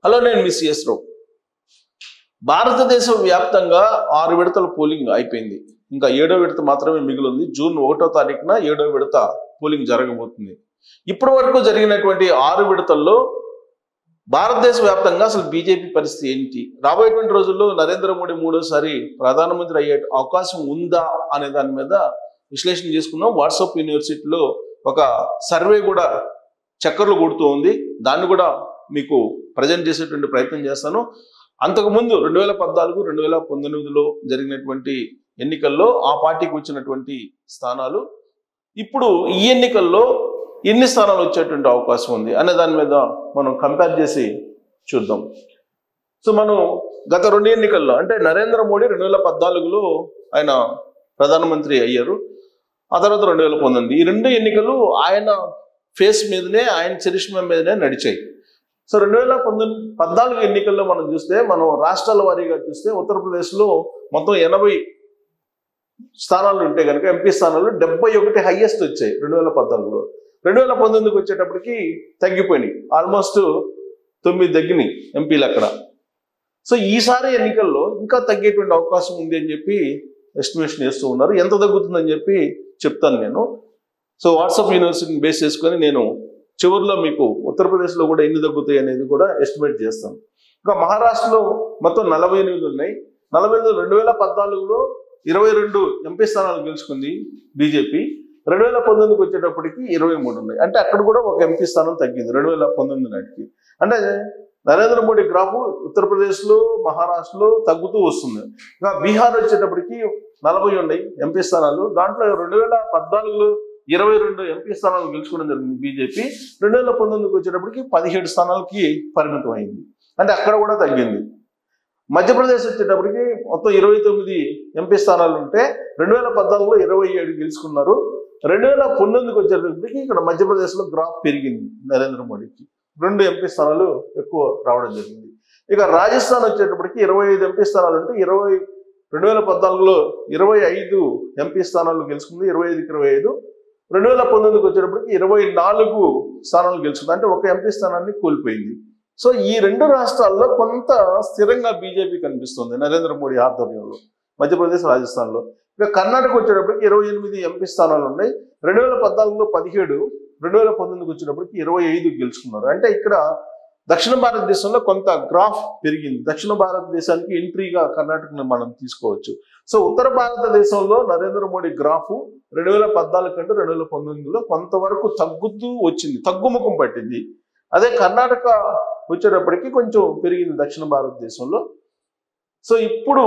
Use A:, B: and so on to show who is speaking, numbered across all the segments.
A: hello నేను miss CS రావు భారతదేశం వ్యాప్తంగా ఆరు విడతల పోలింగ్ అయిపోయింది ఇంకా ఏడో విడత మాత్రమే మిగిలింది జూన్ ఒకటో తారీఖున ఏడో విడత పోలింగ్ జరగబోతుంది ఇప్పటి వరకు జరిగినటువంటి ఆరు విడతల్లో భారతదేశ వ్యాప్తంగా అసలు బీజేపీ పరిస్థితి ఏంటి రాబోయేటువంటి రోజుల్లో నరేంద్ర మోడీ మూడోసారి ప్రధానమంత్రి అయ్యే అవకాశం ఉందా అనే దాని మీద విశ్లేషణ చేసుకున్నాం వాట్సాప్ యూనివర్సిటీలో ఒక సర్వే కూడా చక్కర్లు కొడుతూ ఉంది దాన్ని కూడా మీకు ప్రజెంట్ చేసేటువంటి ప్రయత్నం చేస్తాను అంతకుముందు రెండు వేల పద్నాలుగు రెండు వేల పంతొమ్మిదిలో జరిగినటువంటి ఎన్నికల్లో ఆ పార్టీకి వచ్చినటువంటి స్థానాలు ఇప్పుడు ఈ ఎన్నికల్లో ఎన్ని స్థానాలు వచ్చేటువంటి అవకాశం ఉంది అనే దాని మీద మనం కంపేర్ చేసి చూద్దాం సో మనం గత రెండు ఎన్నికల్లో అంటే నరేంద్ర మోడీ రెండు వేల పద్నాలుగులో ఆయన ప్రధానమంత్రి అయ్యారు ఆ తర్వాత రెండు వేల పంతొమ్మిది ఈ రెండు ఎన్నికలు ఆయన ఫేస్ మీదనే ఆయన చరిష్మా మీదనే నడిచాయి సో రెండు వేల పంతొమ్మిది పద్నాలుగు ఎన్నికల్లో మనం చూస్తే మనం రాష్ట్రాల వారీగా చూస్తే ఉత్తరప్రదేశ్లో మొత్తం ఎనభై స్థానాలు ఉంటే కనుక ఎంపీ స్థానాలు డెబ్బై ఒకటి హైయెస్ట్ వచ్చాయి రెండు వేల పద్నాలుగులో రెండు వేల పంతొమ్మిదికి వచ్చేటప్పటికి తగ్గిపోయినాయి ఆల్మోస్ట్ తొమ్మిది తగ్గినాయి ఎంపీలు అక్కడ సో ఈసారి ఎన్నికల్లో ఇంకా తగ్గేటువంటి అవకాశం ఉంది అని చెప్పి ఎస్టిమేషన్ చేస్తూ ఉన్నారు ఎంత తగ్గుతుందని చెప్పి చెప్తాను నేను సో వాట్సాప్ యూనివర్సిటీని బేస్ చేసుకొని నేను చివరిలో మీకు ఉత్తరప్రదేశ్లో కూడా ఎన్ని తగ్గుతాయి అనేది కూడా ఎస్టిమేట్ చేస్తాను ఇంకా మహారాష్ట్రలో మొత్తం నలభై ఎనిమిది ఉన్నాయి నలభై ఎనిమిది రెండు వేల పద్నాలుగులో ఇరవై రెండు ఎంపీ స్థానాలు గెలుచుకుంది బీజేపీ రెండు వేల పంతొమ్మిదికి వచ్చేటప్పటికి ఇరవై మూడు ఉన్నాయి అంటే అక్కడ కూడా ఒక ఎంపీ స్థానం తగ్గింది రెండు వేల పంతొమ్మిది నాటికి అంటే నరేంద్ర మోడీ గ్రాఫ్ ఉత్తరప్రదేశ్లో మహారాష్ట్రలో తగ్గుతూ వస్తుంది ఇంకా బీహార్ వచ్చేటప్పటికి నలభై ఉన్నాయి ఎంపీ స్థానాలు దాంట్లో రెండు వేల పద్నాలుగులో ఇరవై రెండు ఎంపీ స్థానాలు గెలుచుకోవడం జరిగింది బీజేపీ రెండు వేల పంతొమ్మిదికి వచ్చేటప్పటికి పదిహేడు స్థానాలకి పరిమితం అయింది అంటే అక్కడ కూడా తగ్గింది మధ్యప్రదేశ్ వచ్చేటప్పటికి మొత్తం ఇరవై తొమ్మిది ఎంపీ స్థానాలు ఉంటే రెండు వేల పద్నాలుగులో ఇరవై ఏడు గెలుచుకున్నారు రెండు వేల పంతొమ్మిదికి వచ్చేటప్పటికి ఇక్కడ మధ్యప్రదేశ్లో గ్రాఫ్ పెరిగింది నరేంద్ర మోడీకి రెండు ఎంపీ స్థానాలు ఎక్కువ రావడం జరిగింది ఇక రాజస్థాన్ వచ్చేటప్పటికి ఇరవై ఐదు ఎంపీ స్థానాలు ఉంటే ఇరవై రెండు వేల పద్నాలుగులో ఇరవై ఐదు ఎంపీ స్థానాలు గెలుచుకుంది ఇరవై ఐదుకి ఇరవై ఐదు రెండు వేల పంతొమ్మిదికి వచ్చేటప్పటికి ఇరవై నాలుగు స్థానాలు గెలుచుకుంది అంటే ఒక ఎంపీ స్థానాన్ని కోల్పోయింది సో ఈ రెండు రాష్ట్రాల్లో కొంత స్థిరంగా బీజేపీ కనిపిస్తుంది నరేంద్ర మోడీ ఆధ్వర్యంలో మధ్యప్రదేశ్ రాజస్థాన్లో ఇక కర్ణాటక వచ్చేటప్పటికి ఇరవై ఎనిమిది ఎంపీ స్థానాలు ఉన్నాయి రెండు వేల పద్నాలుగులో పదిహేడు రెండు వేల పంతొమ్మిదికి వచ్చేటప్పటికి ఇరవై ఐదు గెలుచుకున్నారు అంటే ఇక్కడ దక్షిణ భారతదేశంలో కొంత గ్రాఫ్ పెరిగింది దక్షిణ భారతదేశానికి ఎంట్రీగా కర్ణాటకను మనం తీసుకోవచ్చు సో ఉత్తర భారతదేశంలో నరేంద్ర మోడీ గ్రాఫ్ రెండు వేల పద్నాలుగు కంటే రెండు వేల పంతొమ్మిదిలో కొంతవరకు తగ్గుతూ వచ్చింది తగ్గుముఖం పట్టింది అదే కర్ణాటక వచ్చేటప్పటికి కొంచెం పెరిగింది దక్షిణ భారతదేశంలో సో ఇప్పుడు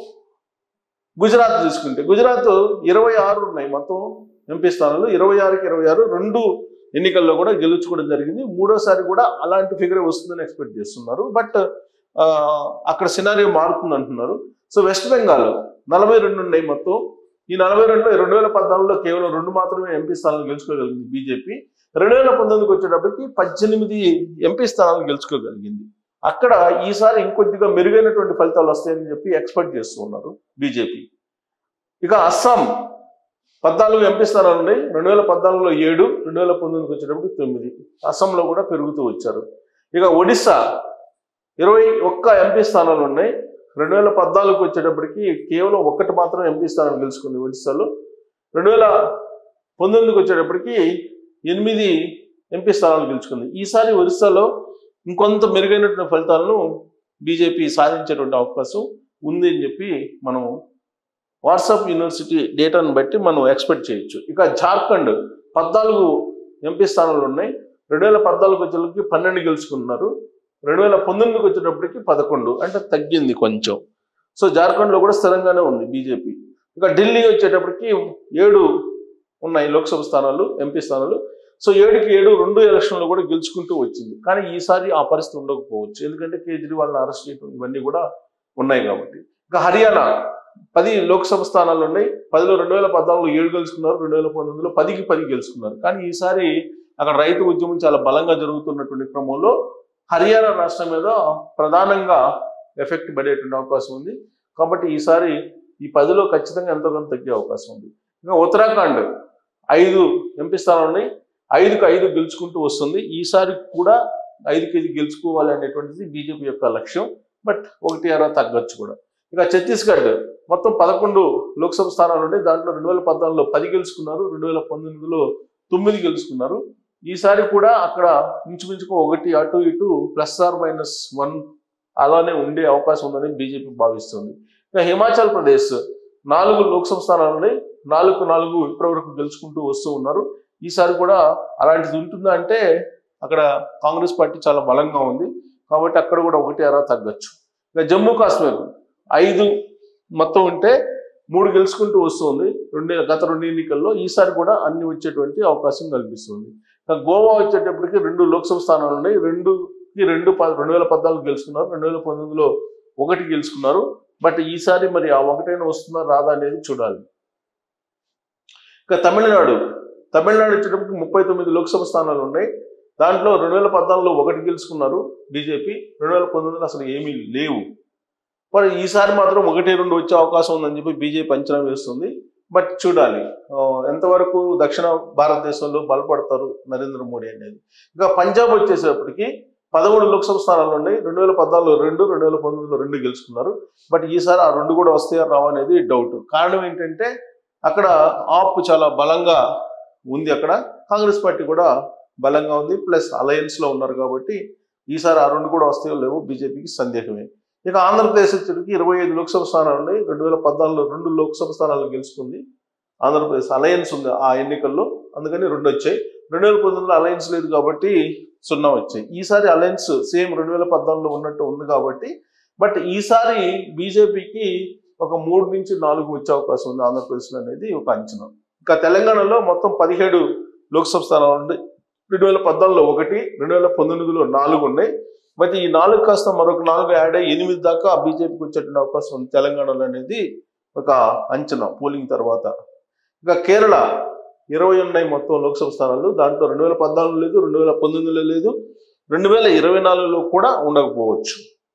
A: గుజరాత్ చూసుకుంటే గుజరాత్ ఇరవై ఆరు ఉన్నాయి మొత్తం ఎంపీ స్థానాలు ఇరవై ఆరుకి ఇరవై ఆరు రెండు ఎన్నికల్లో కూడా గెలుచుకోవడం జరిగింది మూడోసారి కూడా అలాంటి ఫిగర్ వస్తుందని ఎక్స్పెక్ట్ చేస్తున్నారు బట్ అక్కడ సినారియో మారుతుంది అంటున్నారు సో వెస్ట్ బెంగాల్ నలభై రెండు ఉన్నాయి మొత్తం ఈ నలభై రెండులో రెండు వేల పద్నాలుగులో కేవలం రెండు మాత్రమే ఎంపీ స్థానాలు గెలుచుకోగలిగింది బీజేపీ రెండు వేల పంతొమ్మిదికి వచ్చేటప్పటికి పద్దెనిమిది ఎంపీ స్థానాలు గెలుచుకోగలిగింది అక్కడ ఈసారి ఇంకొద్దిగా మెరుగైనటువంటి ఫలితాలు వస్తాయని చెప్పి ఎక్స్పెక్ట్ చేస్తూ ఉన్నారు బీజేపీ ఇక అస్సాం పద్నాలుగు ఎంపీ స్థానాలు ఉన్నాయి రెండు వేల పద్నాలుగులో ఏడు రెండు వేల పంతొమ్మిదికి వచ్చేటప్పటికి తొమ్మిది అస్సాంలో కూడా పెరుగుతూ వచ్చారు ఇక ఒడిస్సా ఇరవై ఒక్క ఎంపీ స్థానాలు ఉన్నాయి రెండు వేల పద్నాలుగుకి వచ్చేటప్పటికి కేవలం ఒక్కటి మాత్రం ఎంపీ స్థానం గెలుచుకుంది ఒడిస్సాలో రెండు వేల పంతొమ్మిదికి వచ్చేటప్పటికి ఎనిమిది ఎంపీ స్థానాలు గెలుచుకుంది ఈసారి ఒరిస్సాలో ఇంకొంత మెరుగైనటువంటి ఫలితాలను బీజేపీ సాధించేటువంటి అవకాశం ఉంది అని చెప్పి మనం వాట్సాప్ యూనివర్సిటీ డేటాను బట్టి మనం ఎక్స్పెక్ట్ చేయొచ్చు ఇక జార్ఖండ్ పద్నాలుగు ఎంపీ స్థానాలు ఉన్నాయి రెండు వేల పద్నాలుగు వచ్చేటప్పటికి పన్నెండు గెలుచుకున్నారు రెండు వేల పంతొమ్మిదికి వచ్చేటప్పటికి పదకొండు అంటే తగ్గింది కొంచెం సో జార్ఖండ్లో కూడా స్థిరంగానే ఉంది బీజేపీ ఇక ఢిల్లీ వచ్చేటప్పటికి ఏడు ఉన్నాయి లోక్సభ స్థానాలు ఎంపీ స్థానాలు సో ఏడుకి ఏడు రెండు ఎలక్షన్లు కూడా గెలుచుకుంటూ వచ్చింది కానీ ఈసారి ఆ పరిస్థితి ఉండకపోవచ్చు ఎందుకంటే కేజ్రీవాల్ని అరెస్ట్ చేయడం ఇవన్నీ కూడా ఉన్నాయి కాబట్టి ఇక హర్యానా పది లోక్సభ స్థానాలు ఉన్నాయి పదిలో రెండు వేల పద్నాలుగులో ఏడు గెలుచుకున్నారు రెండు వేల పంతొమ్మిదిలో పదికి పది గెలుచుకున్నారు కానీ ఈసారి అక్కడ రైతు ఉద్యమం చాలా బలంగా జరుగుతున్నటువంటి క్రమంలో హర్యానా రాష్ట్రం మీద ప్రధానంగా ఎఫెక్ట్ పడేటువంటి అవకాశం ఉంది కాబట్టి ఈసారి ఈ పదిలో ఖచ్చితంగా ఎంతో కొంత తగ్గే అవకాశం ఉంది ఇంకా ఉత్తరాఖండ్ ఐదు ఎంపీ స్థానాలు ఉన్నాయి ఐదుకు ఐదు గెలుచుకుంటూ వస్తుంది ఈసారి కూడా ఐదుకి ఐదు గెలుచుకోవాలి అనేటువంటిది బీజేపీ యొక్క లక్ష్యం బట్ ఒకటి అర తగ్గొచ్చు కూడా ఇక ఛత్తీస్గఢ్ మొత్తం పదకొండు లోక్సభ స్థానాలు ఉన్నాయి దాంట్లో రెండు వేల పద్నాలుగులో పది గెలుచుకున్నారు రెండు వేల పంతొమ్మిదిలో తొమ్మిది గెలుచుకున్నారు ఈసారి కూడా అక్కడ ఇంచుమించుకు ఒకటి అటు ఇటు ప్లస్ ఆర్ మైనస్ వన్ అలానే ఉండే అవకాశం ఉందని బీజేపీ భావిస్తుంది ఇక హిమాచల్ ప్రదేశ్ నాలుగు లోక్సభ స్థానాలు ఉన్నాయి నాలుగు నాలుగు ఇప్పటివరకు గెలుచుకుంటూ వస్తూ ఉన్నారు ఈసారి కూడా అలాంటిది ఉంటుందా అంటే అక్కడ కాంగ్రెస్ పార్టీ చాలా బలంగా ఉంది కాబట్టి అక్కడ కూడా ఒకటి అరా తగ్గచ్చు ఇక జమ్మూ కాశ్మీర్ ఐదు మొత్తం ఉంటే మూడు గెలుచుకుంటూ వస్తుంది రెండు గత రెండు ఎన్నికల్లో ఈసారి కూడా అన్ని వచ్చేటువంటి అవకాశం కల్పిస్తుంది ఇక గోవా వచ్చేటప్పటికి రెండు లోక్సభ స్థానాలు ఉన్నాయి రెండుకి రెండు ప- రెండు వేల పద్నాలుగు గెలుచుకున్నారు రెండు వేల పంతొమ్మిదిలో ఒకటి గెలుచుకున్నారు బట్ ఈసారి మరి ఆ ఒకటైనా వస్తుందా రాదా అనేది చూడాలి ఇక తమిళనాడు తమిళనాడు వచ్చేటప్పటికి ముప్పై తొమ్మిది లోక్సభ స్థానాలు ఉన్నాయి దాంట్లో రెండు వేల పద్నాలుగులో ఒకటి గెలుచుకున్నారు బీజేపీ రెండు వేల పంతొమ్మిదిలో అసలు ఏమీ లేవు మరి ఈసారి మాత్రం ఒకటి రెండు వచ్చే అవకాశం ఉందని చెప్పి బీజేపీ అంచనా వేస్తుంది బట్ చూడాలి ఆ, ఎంతవరకు దక్షిణ భారతదేశంలో బలపడతారు నరేంద్ర మోడీ అనేది ఇక పంజాబ్ వచ్చేసేపటికి పదమూడు లోక్సభ స్థానాలు ఉన్నాయి రెండు వేల పద్నాలుగులో రెండు రెండు వేల పంతొమ్మిదిలో రెండు గెలుచుకున్నారు బట్ ఈసారి ఆ రెండు కూడా వస్తాయా రావా అనేది డౌట్ కారణం ఏంటంటే అక్కడ ఆప్ చాలా బలంగా ఉంది అక్కడ కాంగ్రెస్ పార్టీ కూడా బలంగా ఉంది ప్లస్ అలయన్స్ లో ఉన్నారు కాబట్టి ఈసారి ఆ రెండు కూడా వస్తాయో లేవో బీజేపీకి సందేహమే ఇక ఆంధ్రప్రదేశ్ వచ్చేటికి ఇరవై ఐదు లోక్సభ స్థానాలు ఉన్నాయి రెండు వేల పద్నాలుగులో రెండు లోక్సభ స్థానాలు గెలుచుకుంది ఆంధ్రప్రదేశ్ అలయన్స్ ఉంది ఆ ఎన్నికల్లో అందుకని రెండు వచ్చాయి రెండు వేల పంతొమ్మిదిలో అలయన్స్ లేదు కాబట్టి సున్నా వచ్చాయి ఈసారి అలయన్స్ సేమ్ రెండు వేల పద్నాలుగులో ఉన్నట్టు ఉంది కాబట్టి బట్ ఈసారి బీజేపీకి ఒక మూడు నుంచి నాలుగు వచ్చే అవకాశం ఉంది ఆంధ్రప్రదేశ్లో అనేది ఒక అంచనా ఇంకా తెలంగాణలో మొత్తం పదిహేడు లోక్సభ స్థానాలు ఉన్నాయి రెండు వేల పద్నాలుగులో ఒకటి రెండు వేల పంతొమ్మిదిలో నాలుగు ఉన్నాయి బట్ ఈ నాలుగు కాస్త మరొక నాలుగు యాడ్ అయ్యి ఎనిమిది దాకా బీజేపీకి వచ్చేటువంటి అవకాశం ఉంది తెలంగాణలో అనేది ఒక అంచనా పోలింగ్ తర్వాత ఇక కేరళ ఇరవై ఉన్నాయి మొత్తం లోక్సభ స్థానాలు దాంట్లో రెండు వేల పద్నాలుగు లేదు రెండు వేల పంతొమ్మిదిలో లేదు రెండు వేల ఇరవై నాలుగులో కూడా ఉండకపోవచ్చు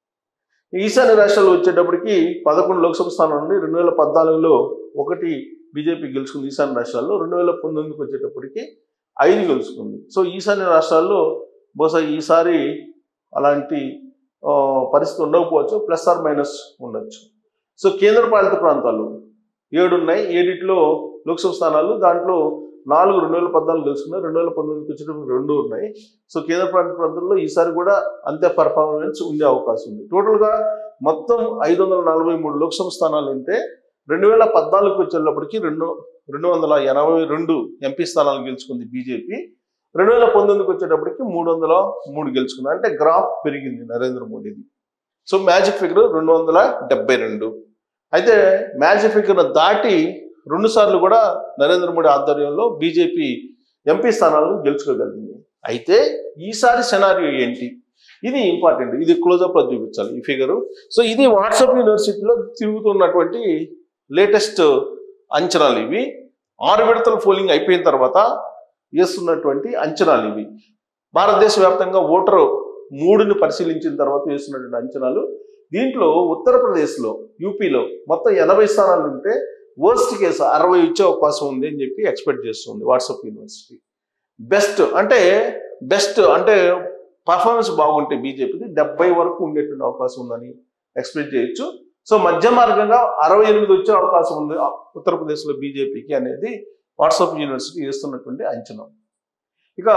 A: ఈశాన్య రాష్ట్రాలు వచ్చేటప్పటికి పదకొండు లోక్సభ స్థానాలు ఉన్నాయి రెండు వేల పద్నాలుగులో ఒకటి బీజేపీ గెలుచుకుంది ఈశాన్య రాష్ట్రాల్లో రెండు వేల పంతొమ్మిదికి వచ్చేటప్పటికి ఐదు గెలుచుకుంది సో ఈశాన్య రాష్ట్రాల్లో బహుశా ఈసారి అలాంటి ఆ, పరిస్థితి ఉండకపోవచ్చు ప్లస్ ఆర్ మైనస్ ఉండొచ్చు సో కేంద్ర పాలిత ప్రాంతాలు ఏడు ఉన్నాయి ఏడిట్లో లోక్సభ స్థానాలు దాంట్లో నాలుగు రెండు వేల పద్నాలుగు గెలుచుకున్నాయి రెండు వేల పంతొమ్మిదికి వచ్చేటప్పుడు రెండు ఉన్నాయి సో కేంద్ర పాలిత ప్రాంతాల్లో ఈసారి కూడా అంతే పర్ఫార్మెన్స్ ఉండే అవకాశం ఉంది టోటల్గా మొత్తం ఐదు వందల నలభై మూడు లోక్సభ స్థానాలు ఉంటే రెండు వేల పద్నాలుగుకి వచ్చేటప్పటికి రెండు రెండు వందల ఎనభై రెండు ఎంపీ స్థానాలు గెలుచుకుంది బీజేపీ రెండు వేల పంతొమ్మిదికి వచ్చేటప్పటికి మూడు వందల మూడు గెలుచుకుంది అంటే గ్రాఫ్ పెరిగింది నరేంద్ర మోడీది సో మ్యాజిక్ ఫిగర్ రెండు వందల డెబ్బై రెండు అయితే మ్యాజిక్ ఫిగర్ దాటి రెండు సార్లు కూడా నరేంద్ర మోడీ ఆధ్వర్యంలో బీజేపీ ఎంపీ స్థానాలను గెలుచుకోగలిగింది అయితే ఈసారి సెనారియో ఏంటి ఇది ఇంపార్టెంట్ ఇది క్లోజప్ లో చూపించాలి ఈ ఫిగర్ సో ఇది వాట్సాప్ యూనివర్సిటీలో తిరుగుతున్నటువంటి లేటెస్ట్ అంచనాలు ఇవి ఆరు విడతల పోలింగ్ అయిపోయిన తర్వాత వేస్తున్నటువంటి అంచనాలు ఇవి భారతదేశ వ్యాప్తంగా ఓటరు మూడుని పరిశీలించిన తర్వాత వేస్తున్నటువంటి అంచనాలు దీంట్లో ఉత్తరప్రదేశ్లో యూపీలో మొత్తం ఎనభై స్థానాలు ఉంటే వర్స్ట్ కేసు అరవై ఇచ్చే అవకాశం ఉంది అని చెప్పి ఎక్స్పెక్ట్ చేస్తుంది వాట్సాప్ యూనివర్సిటీ బెస్ట్ అంటే బెస్ట్ అంటే పర్ఫార్మెన్స్ బాగుంటే బీజేపీకి డెబ్బై వరకు ఉండేటువంటి అవకాశం ఉందని ఎక్స్పెక్ట్ చేయొచ్చు సో మధ్య మార్గంగా అరవై ఎనిమిది వచ్చే అవకాశం ఉంది ఆ ఉత్తరప్రదేశ్లో బీజేపీకి అనేది వాట్సాప్ యూనివర్సిటీ వేస్తున్నటువంటి అంచనా ఇక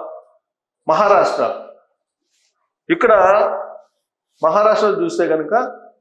A: మహారాష్ట్ర ఇక్కడ మహారాష్ట్ర చూస్తే కనుక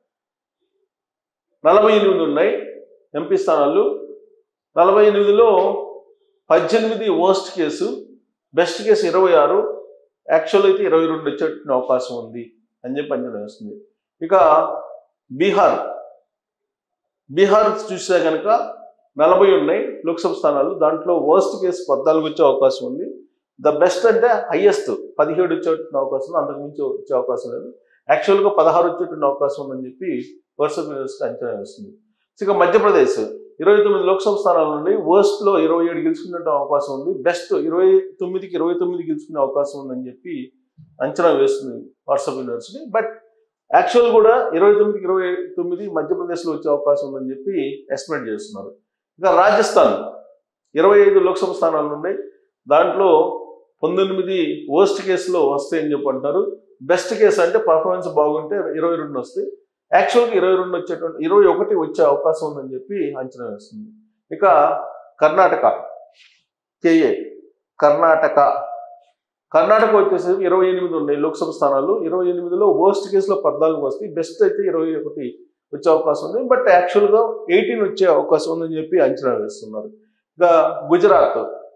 A: నలభై ఎనిమిది ఉన్నాయి ఎంపీ స్థానాలు నలభై ఎనిమిదిలో పద్దెనిమిది వర్స్ట్ కేసు బెస్ట్ కేసు ఇరవై ఆరు యాక్చువల్ అయితే ఇరవై రెండు వచ్చేటువంటి అవకాశం ఉంది అని చెప్పి అంచనా వేస్తుంది ఇక బీహార్ బీహార్ చూస్తే కనుక నలభై ఉన్నాయి లోక్సభ స్థానాలు దాంట్లో వర్స్ట్ కేసు పద్నాలుగు వచ్చే అవకాశం ఉంది ద బెస్ట్ అంటే హైయెస్ట్ పదిహేడు వచ్చేటువంటి అవకాశం ఉంది అంతకు మించి వచ్చే అవకాశం లేదు యాక్చువల్గా పదహారు వచ్చేటువంటి అవకాశం ఉందని చెప్పి వర్షప్ యూనివర్సిటీ అంచనా వేస్తుంది ఇక మధ్యప్రదేశ్ ఇరవై తొమ్మిది లోక్సభ స్థానాల నుండి worst లో ఇరవై ఏడు గెలుచుకునే అవకాశం ఉంది బెస్ట్ ఇరవై తొమ్మిదికి ఇరవై తొమ్మిది గెలుచుకునే అవకాశం ఉందని చెప్పి అంచనా వేస్తుంది వాట్సాప్ యూనివర్సిటీ బట్ యాక్చువల్ కూడా ఇరవై తొమ్మిదికి ఇరవై తొమ్మిది మధ్యప్రదేశ్లో వచ్చే అవకాశం ఉందని చెప్పి ఎస్టిమేట్ చేస్తున్నారు ఇక రాజస్థాన్ ఇరవై ఐదు లోక్సభ స్థానాలు ఉన్నాయి దాంట్లో పంతొమ్మిది వర్స్ట్ కేసులో వస్తాయని చెప్పి అంటారు బెస్ట్ కేసు అంటే పర్ఫార్మెన్స్ బాగుంటే ఇరవై రెండు వస్తాయి యాక్చువల్గా ఇరవై రెండు వచ్చేటువంటి ఇరవై ఒకటి వచ్చే అవకాశం ఉందని చెప్పి అంచనా వేస్తుంది ఇక కర్ణాటక కేఏ కర్ణాటక కర్ణాటక వచ్చేసి ఇరవై ఎనిమిది ఉన్నాయి లోక్సభ స్థానాలు ఇరవై ఎనిమిదిలో వర్స్ట్ కేసులో పద్నాలుగు వస్తాయి బెస్ట్ అయితే ఇరవై ఒకటి వచ్చే అవకాశం ఉంది బట్ యాక్చువల్గా ఎయిటీన్ వచ్చే అవకాశం ఉందని చెప్పి అంచనా వేస్తున్నారు ఇక గుజరాత్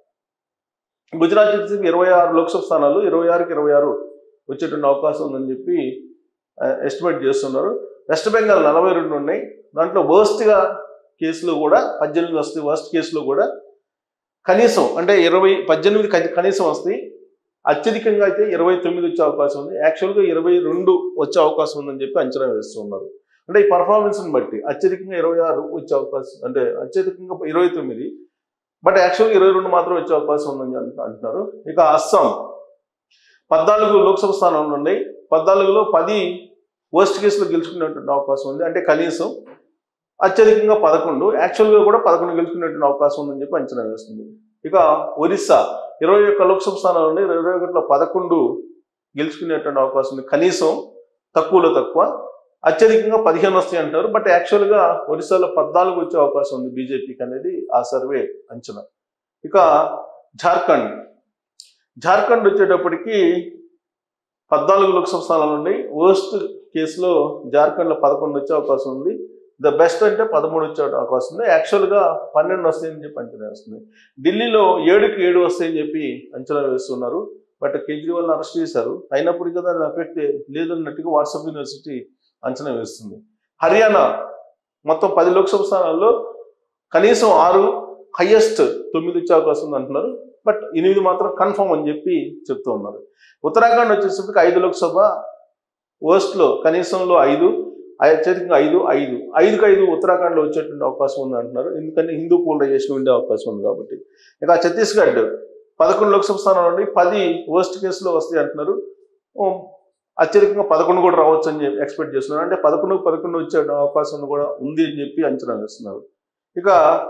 A: గుజరాత్ వచ్చేసి ఇరవై ఆరు లోక్సభ స్థానాలు ఇరవై ఆరుకి ఇరవై ఆరు వచ్చేటువంటి అవకాశం ఉందని చెప్పి ఎస్టిమేట్ చేస్తున్నారు వెస్ట్ బెంగాల్ నలభై రెండు ఉన్నాయి దాంట్లో వర్స్ట్గా కేసులు కూడా పద్దెనిమిది వస్తాయి వర్స్ట్ కేసులు కూడా కనీసం అంటే ఇరవై పద్దెనిమిది కని- కనీసం వస్తాయి అత్యధికంగా అయితే ఇరవై తొమ్మిది వచ్చే అవకాశం ఉంది యాక్చువల్గా ఇరవై రెండు వచ్చే అవకాశం ఉందని చెప్పి అంచనా వేస్తున్నారు అంటే ఈ పర్ఫార్మెన్స్ని బట్టి అత్యధికంగా ఇరవై ఆరు వచ్చే అవకాశం అంటే అత్యధికంగా ఇరవై తొమ్మిది బట్ యాక్చువల్గా ఇరవై రెండు మాత్రం వచ్చే అవకాశం ఉందని అంటు- అంటున్నారు ఇక అస్సాం పద్నాలుగు లోక్సభ స్థానాలు ఉన్నాయి పద్నాలుగులో పది వర్స్ట్ కేసులు గెలుచుకునేటువంటి అవకాశం ఉంది అంటే కనీసం అత్యధికంగా పదకొండు యాక్చువల్గా కూడా పదకొండు గెలుచుకునేటువంటి అవకాశం ఉందని చెప్పి అంచనా వేస్తుంది ఇక ఒరిస్సా ఇరవై ఒక్క లోక్సభ స్థానాలు ఉన్నాయి ఇరవై ఒకటిలో పదకొండు గెలుచుకునేటువంటి అవకాశం ఉంది కనీసం తక్కువలో తక్కువ అత్యధికంగా పదిహేను వస్తాయి అంటారు బట్ యాక్చువల్గా ఒరిస్సాలో పద్నాలుగు వచ్చే అవకాశం ఉంది బీజేపీకి అనేది ఆ సర్వే అంచనా ఇక జార్ఖండ్ జార్ఖండ్ వచ్చేటప్పటికి పద్నాలుగు లోక్సభ స్థానాలు ఉన్నాయి వర్స్ట్ కేసులో జార్ఖండ్లో పదకొండు వచ్చే అవకాశం ఉంది ద బెస్ట్ అంటే పదమూడు వచ్చే అవకాశం ఉంది యాక్చువల్గా పన్నెండు వస్తాయని చెప్పి అంచనా వేస్తుంది ఢిల్లీలో ఏడుకి ఏడు వస్తాయని చెప్పి అంచనా వేస్తున్నారు బట్ కేజ్రీవాల్ని అరెస్ట్ చేశారు అయినప్పటికీ దాని ఎఫెక్ట్ లేదన్నట్టుగా వాట్సాప్ యూనివర్సిటీ అంచనా వేస్తుంది హర్యానా మొత్తం పది లోక్సభ స్థానాల్లో కనీసం ఆరు హయ్యెస్ట్ తొమ్మిది వచ్చే అవకాశం ఉంది అంటున్నారు బట్ ఎనిమిది మాత్రం కన్ఫర్మ్ అని చెప్పి చెప్తూ ఉన్నారు ఉత్తరాఖండ్ వచ్చేసరికి ఐదు లోక్సభ వర్స్ట్లో కనీసంలో ఐదు అత్యధికంగా ఐదు ఐదు ఐదుకి ఐదు ఉత్తరాఖండ్లో వచ్చేటువంటి అవకాశం ఉంది అంటున్నారు ఎందుకంటే హిందూ పోలరైజేషన్ ఉండే అవకాశం ఉంది కాబట్టి ఇక ఛత్తీస్గఢ్ పదకొండు లోక్సభ స్థానాలు నుండి పది వర్స్ట్ కేసులో వస్తాయి అంటున్నారు ఉమ్, అత్యధికంగా పదకొండు కూడా రావచ్చు అని చెప్పి ఎక్స్పెక్ట్ చేస్తున్నారు అంటే పదకొండు పదకొండు వచ్చే అవకాశం కూడా ఉంది అని చెప్పి అంచనా వేస్తున్నారు ఇక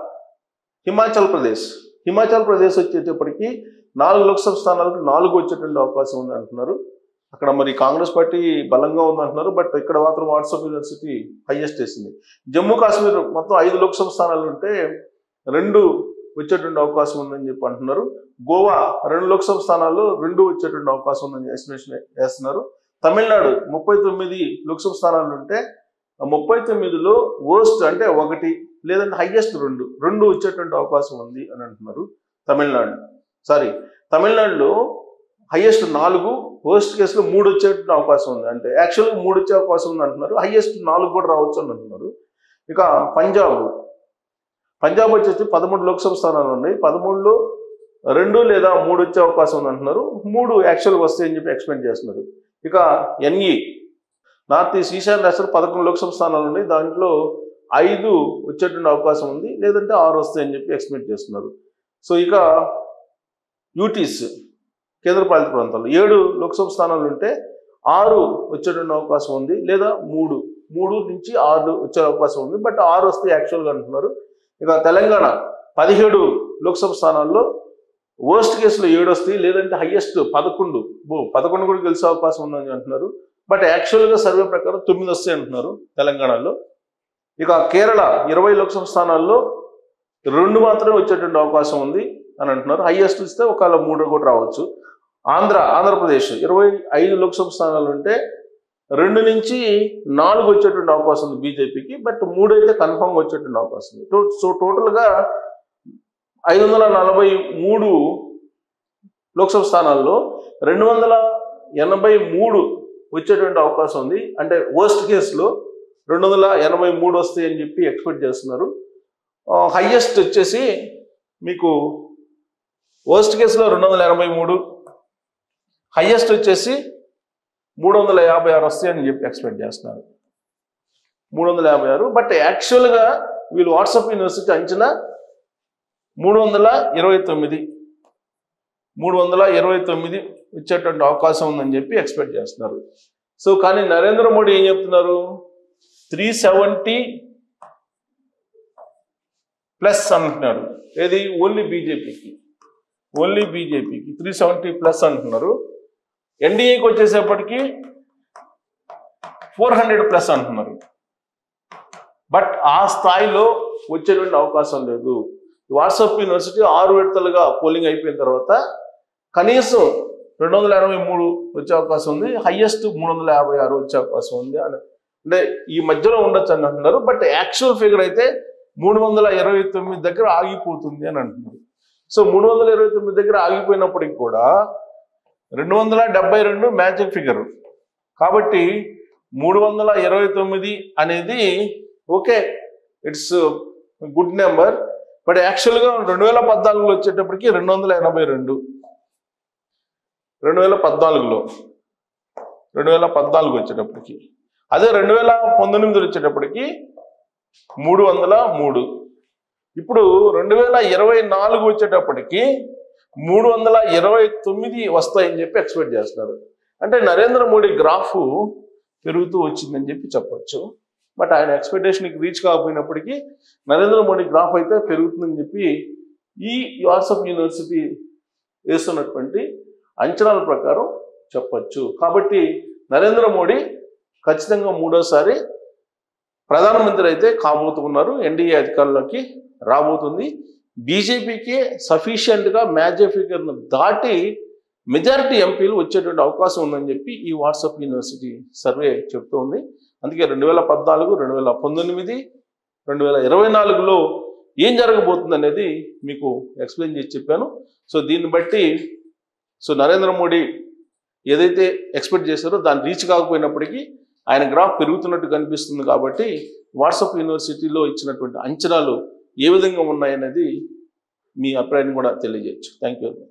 A: హిమాచల్ ప్రదేశ్ హిమాచల్ ప్రదేశ్ వచ్చేటప్పటికి నాలుగు లోక్సభ స్థానాలకు నాలుగు వచ్చేటువంటి అవకాశం ఉంది అంటున్నారు అక్కడ మరి కాంగ్రెస్ పార్టీ బలంగా ఉంది అంటున్నారు బట్ ఇక్కడ మాత్రం వాట్సాప్ యూనివర్సిటీ హైయెస్ట్ వేసింది జమ్మూ కాశ్మీర్ మొత్తం ఐదు లోక్సభ స్థానాలు ఉంటే రెండు వచ్చేటువంటి అవకాశం ఉందని చెప్పి అంటున్నారు గోవా రెండు లోక్సభ స్థానాల్లో రెండు వచ్చేటువంటి అవకాశం ఉందని ఎస్టిమేషన్ వేస్తున్నారు తమిళనాడు ముప్పై తొమ్మిది లోక్సభ స్థానాలు ఉంటే ఆ ముప్పై తొమ్మిదిలో వర్స్ట్ అంటే ఒకటి లేదంటే హైయెస్ట్ రెండు రెండు వచ్చేటువంటి అవకాశం ఉంది అని అంటున్నారు తమిళనాడు సారీ తమిళనాడులో హైయెస్ట్ నాలుగు వర్స్ట్ కేసులో మూడు వచ్చేటువంటి అవకాశం ఉంది అంటే యాక్చువల్గా మూడు వచ్చే అవకాశం ఉంది అంటున్నారు హైయెస్ట్ నాలుగు కూడా రావచ్చు అని అంటున్నారు ఇక పంజాబ్ పంజాబ్ వచ్చేసి పదమూడు లోక్సభ స్థానాలు ఉన్నాయి పదమూడులో రెండు లేదా మూడు వచ్చే అవకాశం ఉంది అంటున్నారు మూడు యాక్చువల్గా వస్తాయని చెప్పి ఎక్స్పెక్ట్ చేస్తున్నారు ఇక ఎన్ఈ నార్త్ ఈస్ట్ ఈశాన్య రాష్ట్రాలు పదకొండు లోక్సభ స్థానాలు ఉన్నాయి దాంట్లో ఐదు వచ్చేటువంటి అవకాశం ఉంది లేదంటే ఆరు వస్తాయని చెప్పి ఎక్స్పెక్ట్ చేస్తున్నారు సో ఇక యూటీస్ కేంద్రపాలిత ప్రాంతాలు ఏడు లోక్సభ స్థానాలు ఉంటే ఆరు వచ్చేటువంటి అవకాశం ఉంది లేదా మూడు మూడు నుంచి ఆరు వచ్చే అవకాశం ఉంది బట్ ఆరు వస్తే యాక్చువల్గా అంటున్నారు ఇక తెలంగాణ పదిహేడు లోక్సభ స్థానాల్లో వర్స్ట్ కేసులో ఏడు వస్తాయి లేదంటే హైయెస్ట్ పదకొండు బో పదకొండు కూడా గెలిచే అవకాశం ఉందని అంటున్నారు బట్ యాక్చువల్గా సర్వే ప్రకారం తొమ్మిది వస్తాయి అంటున్నారు తెలంగాణలో ఇక కేరళ ఇరవై లోక్సభ స్థానాల్లో రెండు మాత్రమే వచ్చేటువంటి అవకాశం ఉంది అని అంటున్నారు హైయెస్ట్ ఇస్తే ఒకవేళ మూడు కూడా రావచ్చు ఆంధ్ర ఆంధ్రప్రదేశ్ ఇరవై ఐదు లోక్సభ స్థానాలు ఉంటే రెండు నుంచి నాలుగు వచ్చేటువంటి అవకాశం ఉంది బీజేపీకి బట్ మూడు అయితే కన్ఫామ్గా వచ్చేటువంటి అవకాశం ఉంది టో- సో టోటల్గా ఐదు వందల నలభై మూడు లోక్సభ స్థానాల్లో రెండు వందల ఎనభై మూడు వచ్చేటువంటి అవకాశం ఉంది అంటే వర్స్ట్ కేసులో రెండు వందల ఎనభై మూడు వస్తాయి అని చెప్పి ఎక్స్పెక్ట్ చేస్తున్నారు హయ్యెస్ట్ వచ్చేసి మీకు వర్స్ట్ కేసులో రెండు వందల ఎనభై మూడు హయ్యెస్ట్ వచ్చేసి మూడు వందల యాభై ఆరు వస్తాయని చెప్పి ఎక్స్పెక్ట్ చేస్తున్నారు మూడు వందల యాభై ఆరు బట్ యాక్చువల్గా వీళ్ళు వాట్సాప్ యూనివర్సిటీ అంచనా మూడు వందల ఇరవై తొమ్మిది మూడు వందల ఇరవై తొమ్మిది వచ్చేటువంటి అవకాశం ఉందని చెప్పి ఎక్స్పెక్ట్ చేస్తున్నారు సో కానీ నరేంద్ర మోడీ ఏం చెప్తున్నారు త్రీ సెవెంటీ ప్లస్ అంటున్నారు ఏది ఓన్లీ బీజేపీకి ఓన్లీ బీజేపీకి త్రీ సెవెంటీ ప్లస్ అంటున్నారు ఎన్డీఏకి వచ్చేసేపటికి ఫోర్ హండ్రెడ్ ప్లస్ అంటున్నారు బట్ ఆ స్థాయిలో వచ్చేటువంటి అవకాశం లేదు వాట్సాప్ యూనివర్సిటీ ఆరు విడతలుగా పోలింగ్ అయిపోయిన తర్వాత కనీసం రెండు వందల ఎనభై మూడు వచ్చే అవకాశం ఉంది హైయెస్ట్ మూడు వందల యాభై ఆరు వచ్చే అవకాశం ఉంది అని అంటే ఈ మధ్యలో ఉండొచ్చు అని అంటున్నారు బట్ యాక్చువల్ ఫిగర్ అయితే మూడు వందల ఇరవై తొమ్మిది దగ్గర ఆగిపోతుంది అని అంటున్నారు సో మూడు వందల ఇరవై తొమ్మిది దగ్గర ఆగిపోయినప్పటికి కూడా రెండు వందల డెబ్బై రెండు మ్యాజిక్ ఫిగర్ కాబట్టి మూడు వందల ఇరవై తొమ్మిది అనేది okay it's good number but యాక్చువల్గా రెండు వేల పద్నాలుగులో వచ్చేటప్పటికి రెండు వందల ఎనభై రెండు రెండు వేల పద్నాలుగులో రెండు వేల పద్నాలుగు వచ్చేటప్పటికి అదే రెండు వేల పంతొమ్మిదిలో వచ్చేటప్పటికి మూడు వందల మూడు ఇప్పుడు రెండు వేల ఇరవై నాలుగు వచ్చేటప్పటికి మూడు వందల ఇరవై తొమ్మిది వస్తాయని చెప్పి ఎక్స్పెక్ట్ చేస్తున్నారు అంటే నరేంద్ర మోడీ గ్రాఫ్ పెరుగుతూ వచ్చిందని చెప్పి చెప్పొచ్చు బట్ ఆయన ఎక్స్పెక్టేషన్కి రీచ్ కాకపోయినప్పటికీ నరేంద్ర మోడీ గ్రాఫ్ అయితే పెరుగుతుందని చెప్పి ఈ వాట్సాప్ యూనివర్సిటీ వేస్తున్నటువంటి అంచనాల ప్రకారం చెప్పొచ్చు కాబట్టి నరేంద్ర మోడీ ఖచ్చితంగా మూడోసారి ప్రధానమంత్రి అయితే కాబోతున్నారు ఎన్డీఏ అధికారంలోకి రాబోతుంది బీజేపీకి సఫిషియెంట్గా మ్యాజిఫికర్ను దాటి మెజారిటీ ఎంపీలు వచ్చేటువంటి అవకాశం ఉందని చెప్పి ఈ వాట్సాప్ యూనివర్సిటీ సర్వే చెప్తోంది అందుకే రెండు వేల పద్నాలుగు రెండు వేల పంతొమ్మిది రెండు వేల ఇరవై నాలుగులో ఏం జరగబోతుంది అనేది మీకు ఎక్స్ప్లెయిన్ చేసి చెప్పాను సో దీన్ని బట్టి సో నరేంద్ర మోడీ ఏదైతే ఎక్స్పెక్ట్ చేశారో దాన్ని రీచ్ కాకపోయినప్పటికీ ఆయన గ్రాఫ్ పెరుగుతున్నట్టు కనిపిస్తుంది కాబట్టి వాట్సాప్ యూనివర్సిటీలో ఇచ్చినటువంటి అంచనాలు ఏ విధంగా ఉన్నాయనేది మీ అభిప్రాయాన్ని కూడా తెలియజేయచ్చు థ్యాంక్ యూ